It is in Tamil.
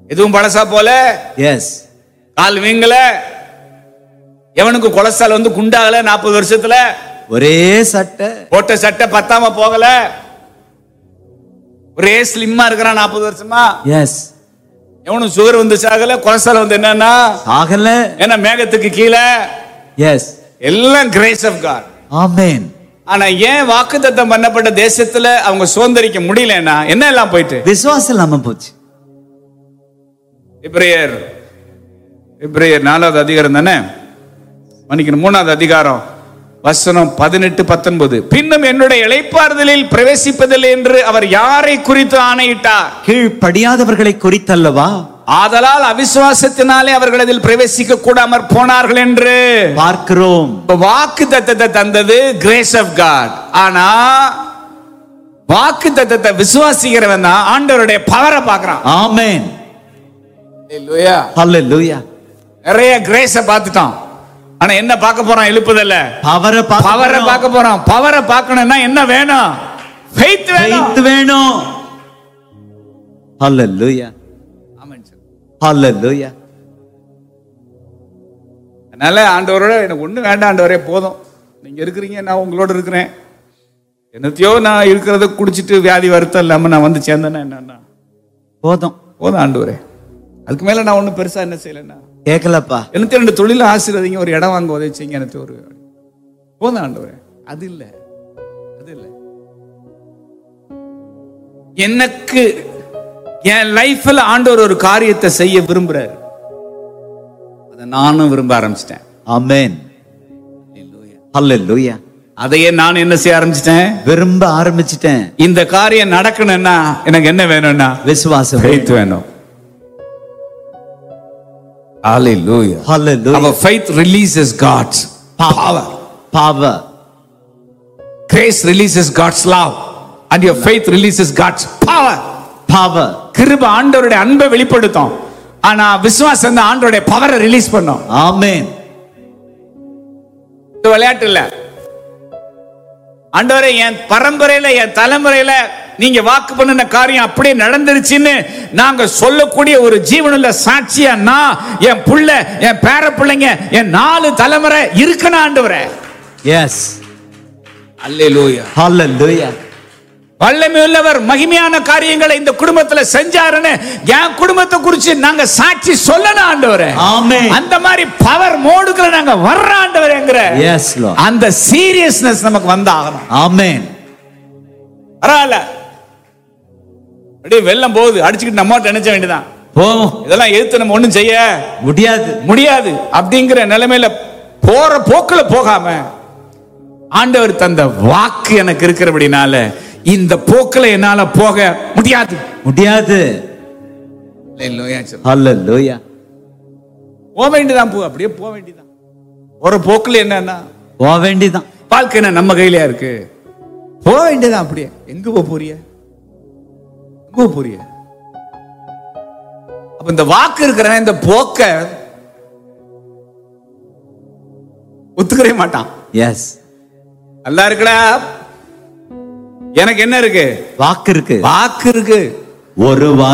எதுவும் பழசா போல எஸ் கால் வீங்கல எவனுக்கு கொலஸ்ட்ரால் வந்து குண்டாகல நாற்பது வருஷத்துல ஒரே சட்டை போட்ட சட்டை பத்தாம போகல ஒரே ஸ்லிம்மா இருக்கிறான் நாற்பது வருஷமா எஸ் எவனும் சுகர் வந்து சாகல கொலஸ்ட்ரால் வந்து என்னன்னா ஆகல ஏன்னா மேகத்துக்கு கீழே எஸ் எல்லாம் கிரேஸ் ஆஃப் காட் ஆமென் ஆனா ஏன் வாக்குத்தத்தம் பண்ணப்பட்ட தேசத்துல அவங்க சுதந்திரிக்க முடியலன்னா என்ன எல்லாம் போயிட்டு விசுவாசம் இல்லாம போச்சு இப்ரேயர் இப்ரேயர் நாலாவது அதிகாரம் தானே மன்னிக்கணும் மூணாவது அதிகாரம் வசனம் பதினெட்டு பத்தொன்பது பின்னும் என்னுடைய இளைப்பாறுதலில் பிரவேசிப்பதில்லை என்று அவர் யாரை குறித்து ஆணையிட்டார் கீழ்ப்படியாதவர்களை குறித்தல்லவா ஆதலால் அவிசுவாசத்தினாலே அவர்கள் அதில் பிரவேசிக்க கூடாமற் போனார்கள் என்று பார்க்கிறோம் இப்ப வாக்கு தத்தத்தை தந்தது கிரேஸ் ஆஃப் காட் ஆனா வாக்கு தத்தத்தை விசுவாசிக்கிறவன் தான் ஆண்டவருடைய பவரை பார்க்கறான் ஆமென் Hallelujah. ஹalleluya நிறைய கிரேஸ பார்த்துட்டான் ஆனா என்ன பார்க்க போறான் எழுப்புதல்ல பவரை பவரை பார்க்க போறான் பவரை பார்க்கணும்னா என்ன வேணும் ஃபெய்த் வேணும் faith வேணும் ஹalleluya ஆமென் சார். ஹalleluya அதனால ஆண்டவரோட எனக்கு ஒண்ணு வேண்டாம் ஆண்டவரே போதும் நீங்க இருக்கிறீங்க நான் உங்களோட இருக்கிறேன் என்னத்தையோ நான் இருக்கிறத குடிச்சிட்டு வியாதி வருத்தம் இல்லாம நான் வந்து சேர்ந்தேன்னா என்னன்னா போதும் போதும் ஆண்டவரே அதுக்கு மேல நான் ஒண்ணும் பெருசா என்ன செய்யலைன்னா கேட்கலப்பா எனக்கு ரெண்டு தொழில ஆசீர்வதிங்க ஒரு இடம் வாங்க உதவிச்சிங்க எனக்கு ஒரு போதும் ஆண்டவரே அது இல்ல அது இல்ல எனக்கு என் லைஃப்ல ஆண்டவர் ஒரு காரியத்தை செய்ய விரும்புறாரு அதை நானும் விரும்ப ஆரம்பிச்சிட்டேன் ஆமென் ஹalleluya அதையே நான் என்ன செய்ய ஆரம்பிச்சிட்டேன் விரும்ப ஆரம்பிச்சிட்டேன் இந்த காரியம் நடக்கணும்னா எனக்கு என்ன வேணும்னா விசுவாசம் ஃபெய்த் வேணும் Hallelujah. Hallelujah Our faith releases God's power. power Grace releases God's love. And your faith releases God's power. power கிருப ஆண்டவருடைய அன்பை வெளிப்படுத்தும் ஆனா விசுவாசம் தான் ஆண்டவருடைய பவரை ரிலீஸ் பண்ணும் ஆமென் இது விளையாட்டு இல்ல ஆண்டவரே என் பரம்பரையில என் தலைமுறையில நீங்க வாக்கு பண்ணின காரியம் அப்படியே நடந்துருச்சுன்னு நாங்க சொல்லக்கூடிய ஒரு ஜீவனுள்ள சாட்சியா நான் என் புள்ள என் பேர பிள்ளைங்க என் நாலு தலைமுறை இருக்கணும் ஆண்டவரே எஸ் அல்லேலூயா ஹalleluya வல்லமை உள்ளவர் மகிமையான காரியங்களை இந்த குடும்பத்துல செஞ்சாருன்னு என் குடும்பத்தை குறிச்சு நாங்க சாட்சி சொல்லணும் ஆண்டவரே ஆமென் அந்த மாதிரி பவர் மோடுக்குள்ள நாங்க வர்ற ஆண்டவரேங்கிற எஸ் லார்ட் அந்த சீரியஸ்னஸ் நமக்கு வந்தாகணும் ஆமென் பரவாயில்ல அப்படியே வெள்ளம் போகுது அடிச்சுக்கிட்டு நம்ம நினைச்ச வேண்டியதான் போவோம் இதெல்லாம் எதிர்த்து நம்ம ஒண்ணும் செய்ய முடியாது முடியாது அப்படிங்கிற நிலைமையில போற போக்குல போகாம ஆண்டவர் தந்த வாக்கு எனக்கு இருக்கிறபடினால இந்த போக்குல என்னால போக முடியாது முடியாது ஹalleluya போக வேண்டியதான் போ அப்படியே போக வேண்டியதான் ஒரு போக்குல என்னன்னா போக வேண்டிதான் வாழ்க்கை என்ன நம்ம கையிலயா இருக்கு போக வேண்டியதான் அப்படியே எங்க போக போறிய எங்க போக போறிய அப்ப இந்த வாக்கு இருக்கிறவன் இந்த போக்க ஒத்துக்கவே மாட்டான் எஸ் நல்லா இருக்குடா எனக்கு என்ன இருக்கு வாக்கு இருக்கு வாக்கு இருக்கு ஒரு